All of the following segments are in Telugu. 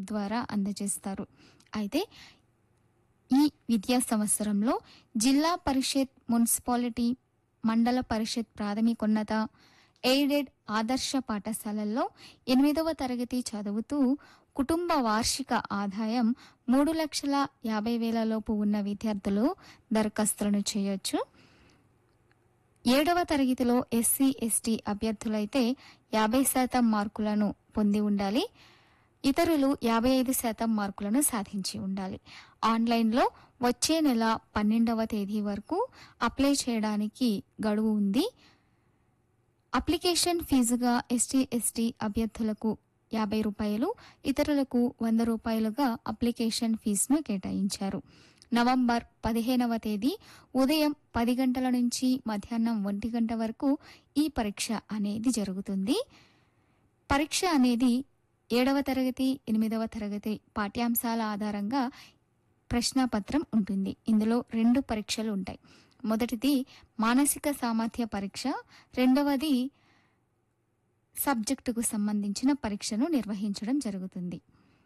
ద్వారా అందజేస్తారు అయితే ఈ విద్యా సంవత్సరంలో జిల్లా పరిషత్ మున్సిపాలిటీ మండల పరిషత్ ప్రాథమికోన్నత ఎయిడెడ్ ఆదర్శ పాఠశాలల్లో ఎనిమిదవ తరగతి చదువుతూ కుటుంబ వార్షిక ఆదాయం మూడు లక్షల యాభై వేల లోపు ఉన్న విద్యార్థులు దరఖాస్తులను చేయొచ్చు ఏడవ తరగతిలో ఎస్సీ ఎస్టీ అభ్యర్థులైతే యాభై శాతం మార్కులను పొంది ఉండాలి ఇతరులు యాభై ఐదు శాతం మార్కులను సాధించి ఉండాలి ఆన్లైన్లో వచ్చే నెల పన్నెండవ తేదీ వరకు అప్లై చేయడానికి గడువు ఉంది అప్లికేషన్ ఫీజుగా ఎస్టీ ఎస్టీ అభ్యర్థులకు యాభై రూపాయలు ఇతరులకు వంద రూపాయలుగా అప్లికేషన్ ఫీజును కేటాయించారు నవంబర్ పదిహేనవ తేదీ ఉదయం పది గంటల నుంచి మధ్యాహ్నం ఒంటి గంట వరకు ఈ పరీక్ష అనేది జరుగుతుంది పరీక్ష అనేది ఏడవ తరగతి ఎనిమిదవ తరగతి పాఠ్యాంశాల ఆధారంగా ప్రశ్నాపత్రం ఉంటుంది ఇందులో రెండు పరీక్షలు ఉంటాయి మొదటిది మానసిక సామర్థ్య పరీక్ష రెండవది సబ్జెక్టుకు సంబంధించిన పరీక్షను నిర్వహించడం జరుగుతుంది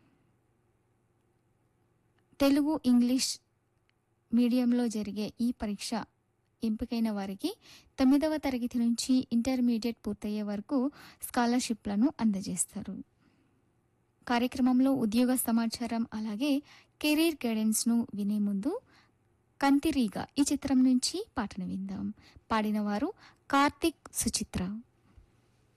తెలుగు ఇంగ్లీష్ మీడియంలో జరిగే ఈ పరీక్ష ఎంపికైన వారికి తొమ్మిదవ తరగతి నుంచి ఇంటర్మీడియట్ పూర్తయ్యే వరకు స్కాలర్షిప్లను అందజేస్తారు కార్యక్రమంలో ఉద్యోగ సమాచారం అలాగే కెరీర్ గైడెన్స్ను వినే ముందు కంతిరీగా ఈ చిత్రం నుంచి పాటను విందాం పాడినవారు కార్తిక్ సుచిత్ర